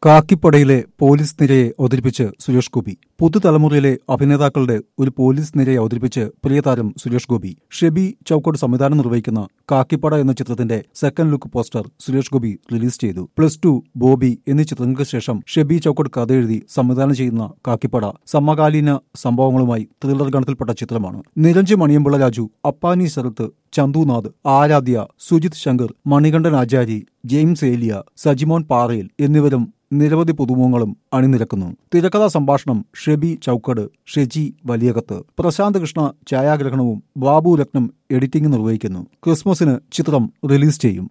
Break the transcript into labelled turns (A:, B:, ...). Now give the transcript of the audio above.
A: കാക്കിപ്പടയിലെ police നിരയെ അവതരിപ്പിച്ച് സുരേഷ് ഗോപി പുതുതലമുറയിലെ അഭിനേതാക്കളുടെ ഒരു പോലീസ് നിരയെ അവതരിപ്പിച്ച് പ്രിയതാരം സുരേഷ് ഗോപി ഷെബി ചൌക്കോട് സംവിധാനം നിർവഹിക്കുന്ന കാക്കിപ്പട എന്ന ചിത്രത്തിന്റെ second look poster Suresh Gopi release ചെയ്തു പ്ലസ് ടു ബോബി എന്നീ ചിത്രങ്ങൾക്ക് ശേഷം ഷെബി ചൌക്കോട് കഥയെഴുതി സംവിധാനം ചെയ്യുന്ന കാക്കിപ്പട സമകാലീന സംഭവങ്ങളുമായി ത്രില്ലർ ഗണത്തിൽപ്പെട്ട ചിത്രമാണ് നിരഞ്ജ് മണിയമ്പിള്ള രാജു അപ്പാനി ശരത്ത് ചന്തുനാഥ് ആരാധ്യ സുജിത് ശങ്കർ മണികണ്ഠൻ ആചാരി ജെയിംസ് ഏലിയ സജിമോൻ പാറയിൽ എന്നിവരും നിരവധി പുതുമുഖങ്ങളും അണിനിരക്കുന്നു തിരക്കഥാ സംഭാഷണം ഷെബി ചൌക്കട് ഷെജി വലിയകത്ത് പ്രശാന്ത് കൃഷ്ണ ഛായാഗ്രഹണവും ബാബു രത്നം എഡിറ്റിംഗ് നിർവഹിക്കുന്നു ക്രിസ്മസിന് ചിത്രം റിലീസ് ചെയ്യും